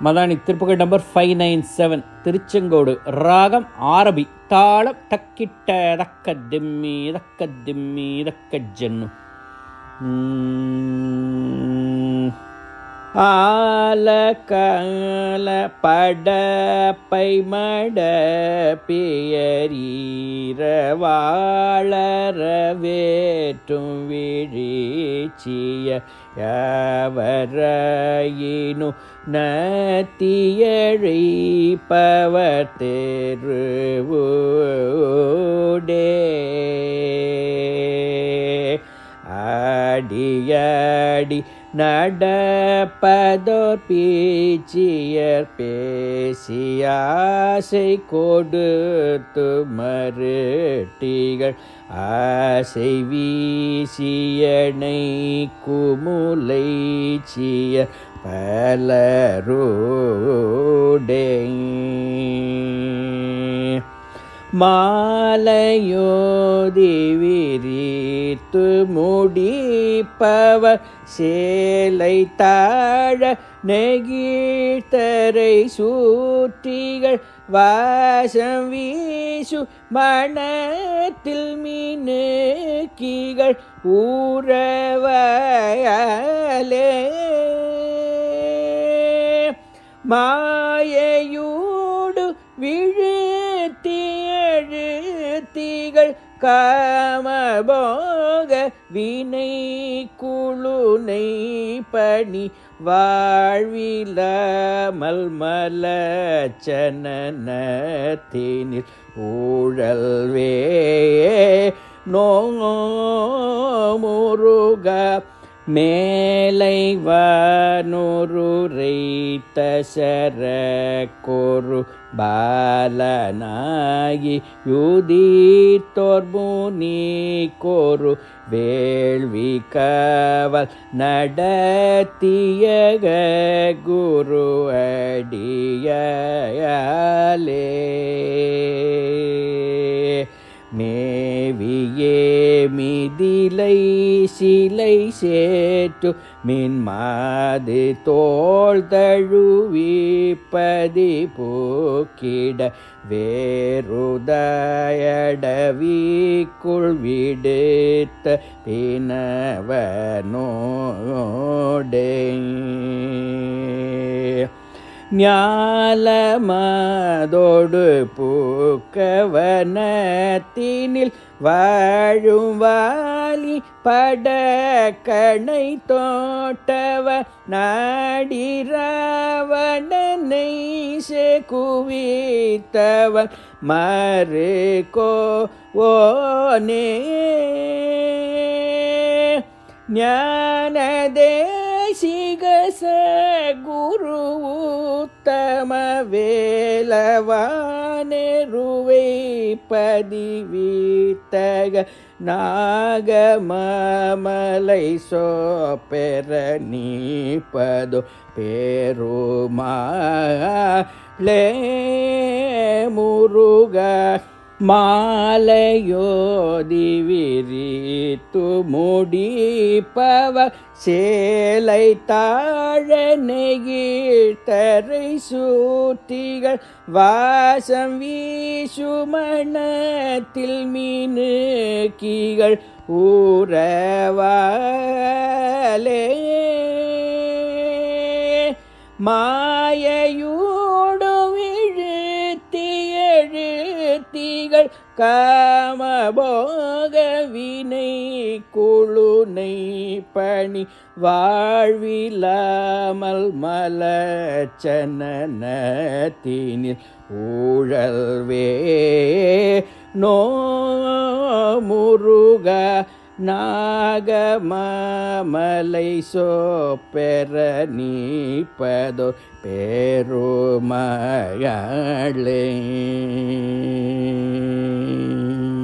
Madani Thiruppugazh number five nine seven Tiruchengode ராகம் ஆரபி தாளம் தக்கிட்ட தக்க திம்மி தக்க திம்மி தக்க ஜன்னு ஆல கால படப்பை மட பியரீர வாழற வேற்றும் விழிச்சிய யாவரையினு நத்தியழிப்பவர் தேருவோடே அடியடி நடப்பதோர் பீச்சியர் பேசியாசை கொடுத்து மருட்டிகள் ஆசை வீசியனை குமுலை சியர் பலரோடே மாலையோதி விரித்து முடிப்பவர் சேலை தாழ நெகிழ்த்தரை சூற்றிகள் வாசம் வீசு மணத்தில் மீனுக்கிகள் ஊறவயலே மாயையூடு விழுத்தி எழுத்திகள் காமபோக வினை குழுனை பணி வாழ்விலாமல் மலச்சனத்தினில் ஊழல்வே நோமுருக மேலை வானொருரைத்த சரக்கொரு பாலனாகி யுதித்தோர்முனி கோரு வேள்வி காவல் நடத்திய குரு அடியாலே மேவியே மிதிலை சிலை சேற்று மின்மாது தோள் தழுவிப்பதி போக்கிட வேறுதயடவிக்குள் விடுத்த பினவனோடே ஞாலமதோடு பூக்கவனத்தினில் வாழும் வாலி படக்கணை தோட்டவ நாடிராவணனை குவித்தவன் மறுகோ ஓனே ஞானதேசிகச குரு உத்தம வேலவானெருவை பதிவித்தக நாகமலை சோப்பெற நீப்பதோ பெருமாளே முருக மாலையோதி விரித்து முடிப்பவ சேலை தாழ நெகிழ்த்தரை சூட்டிகள் வாசம் வீசுமணத்தில் மீனுக்கிகள் ஊரவாலே மாயையூடு விழுத்தி எழுத்திகள் காமபோக வினை குழுனை பணி வாழ்விலாமல் மலச்சனத்தினில் ஊழல்வே நோ முருக நாகமலை சோப்பெற நீப்பதோ பெருமகளே